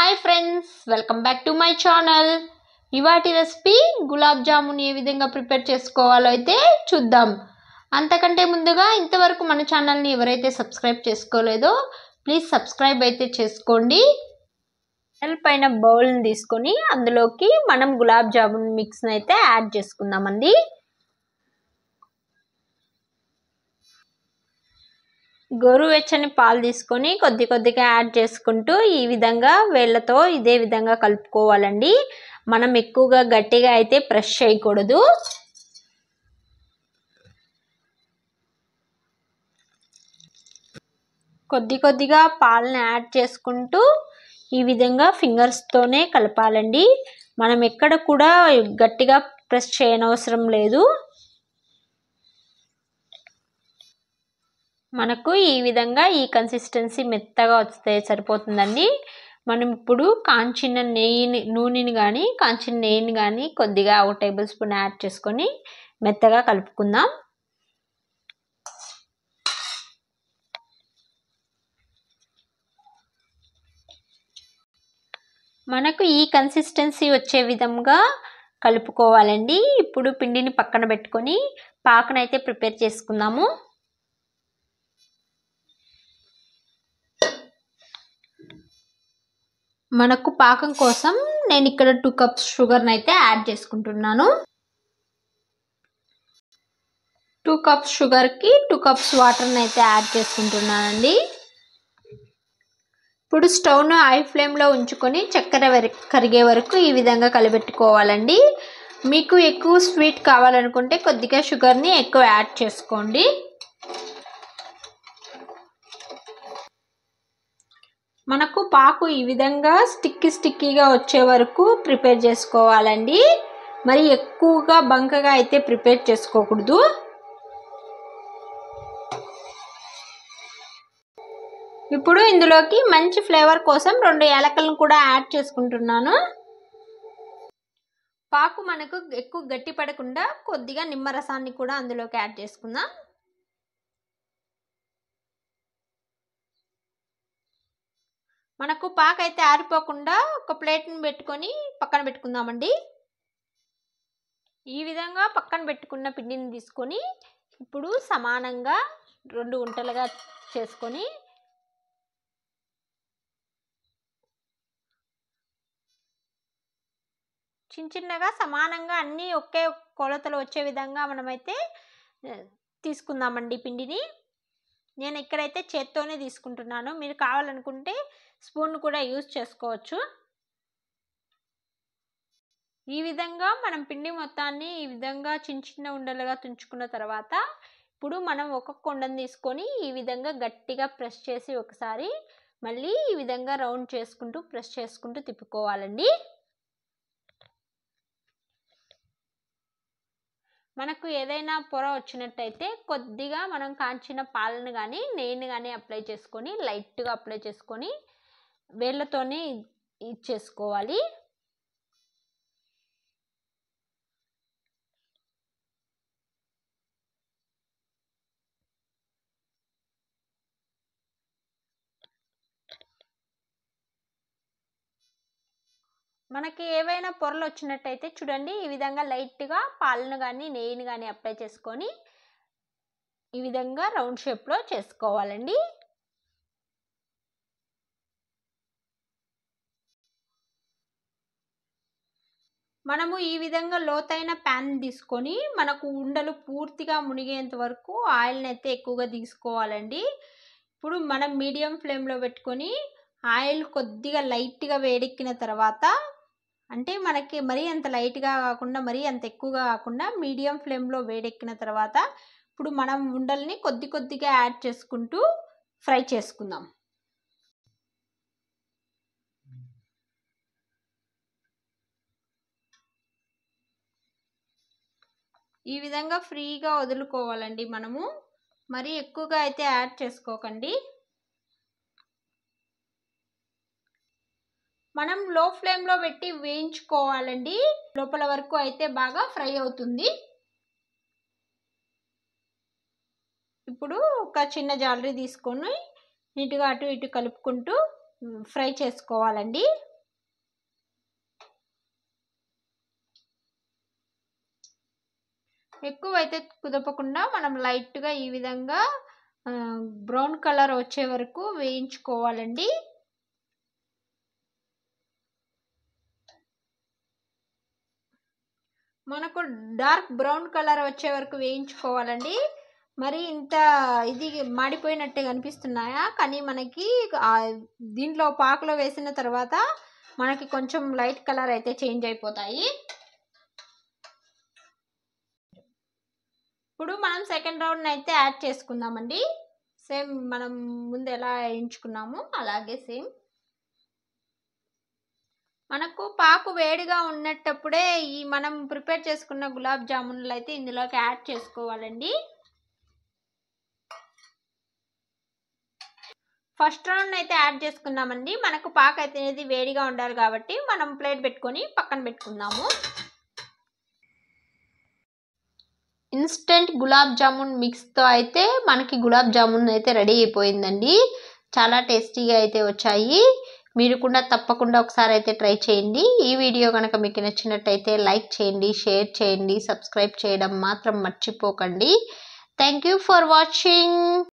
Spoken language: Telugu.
hi friends welcome back to my channel ఇవాటి రెసిపీ గులాబ్ జామున్ ఏ విధంగా ప్రిపేర్ చేసుకోవాలో అయితే చూద్దాం అంతకంటే ముందుగా ఇంతవరకు మన ఛానల్ని ఎవరైతే సబ్స్క్రైబ్ చేసుకోలేదో ప్లీజ్ సబ్స్క్రైబ్ అయితే చేసుకోండి బౌల్ పైన బౌల్ని తీసుకొని అందులోకి మనం గులాబ్ జామున్ మిక్స్ని అయితే యాడ్ చేసుకుందామండి గోరువెచ్చని పాలు తీసుకొని కొద్ది కొద్దిగా యాడ్ చేసుకుంటూ ఈ విధంగా వేళ్ళతో ఇదే విధంగా కలుపుకోవాలండి మనం ఎక్కువగా గట్టిగా అయితే ప్రెస్ చేయకూడదు కొద్ది కొద్దిగా పాలను యాడ్ చేసుకుంటూ ఈ విధంగా ఫింగర్స్తోనే కలపాలండి మనం ఎక్కడ కూడా గట్టిగా ప్రెస్ చేయనవసరం లేదు మనకు ఈ విధంగా ఈ కన్సిస్టెన్సీ మెత్తగా వస్తే సరిపోతుందండి మనం ఇప్పుడు కాంచిన నెయ్యిని నూనెని కానీ కాంచిన నెయ్యిని కానీ కొద్దిగా ఒక టేబుల్ స్పూన్ యాడ్ చేసుకొని మెత్తగా కలుపుకుందాం మనకు ఈ కన్సిస్టెన్సీ వచ్చే విధంగా కలుపుకోవాలండి ఇప్పుడు పిండిని పక్కన పెట్టుకొని పాకనైతే ప్రిపేర్ చేసుకుందాము మనకు పాకం కోసం నేను ఇక్కడ టూ కప్స్ షుగర్ని అయితే యాడ్ చేసుకుంటున్నాను టూ కప్స్ షుగర్కి టూ కప్స్ వాటర్ని అయితే యాడ్ చేసుకుంటున్నానండి ఇప్పుడు స్టవ్ను హై ఫ్లేమ్లో ఉంచుకొని చక్కెర కరిగే వరకు ఈ విధంగా కలిపెట్టుకోవాలండి మీకు ఎక్కువ స్వీట్ కావాలనుకుంటే కొద్దిగా షుగర్ని ఎక్కువ యాడ్ చేసుకోండి మనకు పాకు ఈ విధంగా స్టిక్కీ స్టిక్కీగా వచ్చే వరకు ప్రిపేర్ చేసుకోవాలండి మరి ఎక్కువగా బంకగా అయితే ప్రిపేర్ చేసుకోకూడదు ఇప్పుడు ఇందులోకి మంచి ఫ్లేవర్ కోసం రెండు యాలకలను కూడా యాడ్ చేసుకుంటున్నాను పాకు మనకు ఎక్కువ గట్టి పడకుండా కొద్దిగా నిమ్మరసాన్ని కూడా అందులోకి యాడ్ చేసుకుందాం మనకు పాక అయితే ఆరిపోకుండా ఒక ప్లేట్ని పెట్టుకొని పక్కన పెట్టుకుందామండి ఈ విధంగా పక్కన పెట్టుకున్న పిండిని తీసుకొని ఇప్పుడు సమానంగా రెండు గుంటలుగా చేసుకొని చిన్న చిన్నగా సమానంగా అన్నీ ఒకే కొలతలు వచ్చే విధంగా మనమైతే తీసుకుందామండి పిండిని నేను ఇక్కడైతే చేత్తోనే తీసుకుంటున్నాను మీరు కావాలనుకుంటే స్పూన్ కూడా యూజ్ చేసుకోవచ్చు ఈ విధంగా మనం పిండి మొత్తాన్ని ఈ విధంగా చిన్న చిన్న ఉండలుగా తుంచుకున్న తర్వాత ఇప్పుడు మనం ఒక్కొక్క ఉండని తీసుకొని ఈ విధంగా గట్టిగా ప్రెస్ చేసి ఒకసారి మళ్ళీ ఈ విధంగా రౌండ్ చేసుకుంటూ ప్రెస్ చేసుకుంటూ తిప్పుకోవాలండి మనకు ఏదైనా పొర వచ్చినట్టయితే కొద్దిగా మనం కాంచిన పాలను కానీ నెయ్యిని కానీ అప్లై చేసుకొని లైట్గా అప్లై చేసుకొని వేళ్ళతోనే ఇచ్చేసుకోవాలి మనకి ఏవైనా పొరలు వచ్చినట్టయితే చూడండి ఈ విధంగా లైట్గా పాలను కానీ నెయ్యిని కానీ అప్లై చేసుకొని ఈ విధంగా రౌండ్ షేప్లో చేసుకోవాలండి మనము ఈ విధంగా లోతైన ప్యాన్ తీసుకొని మనకు ఉండలు పూర్తిగా మునిగేంత వరకు ఆయిల్ని అయితే ఎక్కువగా తీసుకోవాలండి ఇప్పుడు మనం మీడియం ఫ్లేమ్లో పెట్టుకొని ఆయిల్ కొద్దిగా లైట్గా వేడెక్కిన తర్వాత అంటే మనకి మరీ అంత లైట్గా కాకుండా మరీ అంత ఎక్కువగా కాకుండా మీడియం ఫ్లేమ్లో వేడెక్కిన తర్వాత ఇప్పుడు మనం ఉండల్ని కొద్ది కొద్దిగా యాడ్ చేసుకుంటూ ఫ్రై చేసుకుందాం ఈ విధంగా ఫ్రీగా వదులుకోవాలండి మనము మరీ ఎక్కువగా అయితే యాడ్ చేసుకోకండి మనం లో ఫ్లేమ్లో పెట్టి వేయించుకోవాలండి లోపల వరకు అయితే బాగా ఫ్రై అవుతుంది ఇప్పుడు ఒక చిన్న జాలరీ తీసుకొని నీట్గా అటు ఇటు కలుపుకుంటూ ఫ్రై చేసుకోవాలండి ఎక్కువ అయితే కుదపకుండా మనం లైట్గా ఈ విధంగా బ్రౌన్ కలర్ వచ్చే వరకు వేయించుకోవాలండి మనకు డార్క్ బ్రౌన్ కలర్ వచ్చే వరకు వేయించుకోవాలండి మరి ఇంత ఇది మాడిపోయినట్టే కనిపిస్తున్నాయా కానీ మనకి దీంట్లో పాకులో వేసిన తర్వాత మనకి కొంచెం లైట్ కలర్ అయితే చేంజ్ అయిపోతాయి ఇప్పుడు మనం సెకండ్ రౌండ్ అయితే యాడ్ చేసుకుందామండి సేమ్ మనం ముందు ఎలా వేయించుకున్నాము అలాగే సేమ్ మనకు పాకు వేడిగా ఉన్నట్టప్పుడే ఈ మనం ప్రిపేర్ చేసుకున్న గులాబ్ జామున్లు అయితే ఇందులోకి యాడ్ చేసుకోవాలండి ఫస్ట్ రౌండ్ అయితే యాడ్ చేసుకున్నామండి మనకు పాక అయితే అనేది వేడిగా ఉండాలి కాబట్టి మనం ప్లేట్ పెట్టుకొని పక్కన పెట్టుకుందాము ఇన్స్టెంట్ గులాబ్ జామున్ మిక్స్తో అయితే మనకి గులాబ్ జామున్ అయితే రెడీ అయిపోయిందండి చాలా టేస్టీగా అయితే వచ్చాయి మీరు కూడా తప్పకుండా ఒకసారి అయితే ట్రై చేయండి ఈ వీడియో కనుక మీకు నచ్చినట్టయితే లైక్ చేయండి షేర్ చేయండి సబ్స్క్రైబ్ చేయడం మాత్రం మర్చిపోకండి థ్యాంక్ యూ ఫర్ వాచింగ్